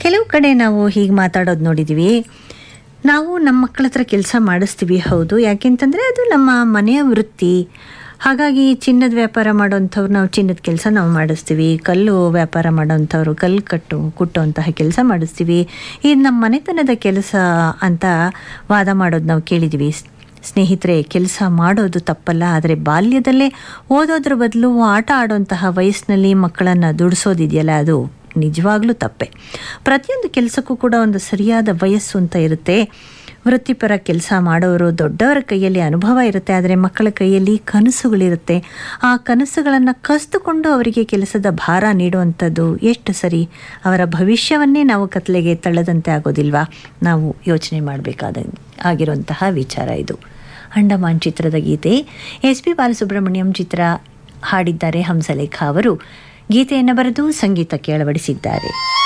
ಕೆಲವು ಕಡೆ ನಾವು ಹೀಗೆ ಮಾತಾಡೋದು ನೋಡಿದ್ದೀವಿ ನಾವು ನಮ್ಮ ಮಕ್ಕಳ ಹತ್ರ ಕೆಲಸ ಮಾಡಿಸ್ತೀವಿ ಹೌದು ಯಾಕೆಂತಂದರೆ ಅದು ನಮ್ಮ ಮನೆಯ ವೃತ್ತಿ ಹಾಗಾಗಿ ಚಿನ್ನದ ವ್ಯಾಪಾರ ಮಾಡೋಂಥವ್ರು ನಾವು ಚಿನ್ನದ ಕೆಲಸ ನಾವು ಮಾಡಿಸ್ತೀವಿ ಕಲ್ಲು ವ್ಯಾಪಾರ ಮಾಡೋಂಥವ್ರು ಕಲ್ಲು ಕಟ್ಟು ಕುಟ್ಟುವಂತಹ ಕೆಲಸ ಮಾಡಿಸ್ತೀವಿ ಇದು ನಮ್ಮ ಮನೆತನದ ಕೆಲಸ ಅಂತ ವಾದ ಮಾಡೋದು ನಾವು ಕೇಳಿದ್ದೀವಿ ಸ್ನೇಹಿತರೆ ಕೆಲಸ ಮಾಡೋದು ತಪ್ಪಲ್ಲ ಆದರೆ ಬಾಲ್ಯದಲ್ಲೇ ಓದೋದ್ರ ಬದಲು ಆಟ ಆಡೋಂತಹ ವಯಸ್ಸಿನಲ್ಲಿ ಮಕ್ಕಳನ್ನು ದುಡಿಸೋದಿದೆಯಲ್ಲ ಅದು ನಿಜವಾಗ್ಲೂ ತಪ್ಪೆ ಪ್ರತಿಯೊಂದು ಕೆಲಸಕ್ಕೂ ಕೂಡ ಒಂದು ಸರಿಯಾದ ವಯಸ್ಸು ಅಂತ ಇರುತ್ತೆ ವೃತ್ತಿಪರ ಕೆಲಸ ಮಾಡೋರು ದೊಡ್ಡವರ ಕೈಯಲ್ಲಿ ಅನುಭವ ಇರುತ್ತೆ ಆದರೆ ಮಕ್ಕಳ ಕೈಯಲ್ಲಿ ಕನಸುಗಳಿರುತ್ತೆ ಆ ಕನಸುಗಳನ್ನು ಕಸಿದುಕೊಂಡು ಅವರಿಗೆ ಕೆಲಸದ ಭಾರ ನೀಡುವಂಥದ್ದು ಎಷ್ಟು ಸರಿ ಅವರ ಭವಿಷ್ಯವನ್ನೇ ನಾವು ಕತ್ಲೆಗೆ ತಳ್ಳದಂತೆ ಆಗೋದಿಲ್ವಾ ನಾವು ಯೋಚನೆ ಮಾಡಬೇಕಾದ ಆಗಿರುವಂತಹ ವಿಚಾರ ಇದು ಅಂಡಮಾನ್ ಚಿತ್ರದ ಗೀತೆ ಎಸ್ ಪಿ ಬಾಲಸುಬ್ರಹ್ಮಣ್ಯಂ ಚಿತ್ರ ಹಾಡಿದ್ದಾರೆ ಹಂಸಲೇಖ ಅವರು ಗೀತೆಯನ್ನು ಬರೆದು ಸಂಗೀತಕ್ಕೆ ಅಳವಡಿಸಿದ್ದಾರೆ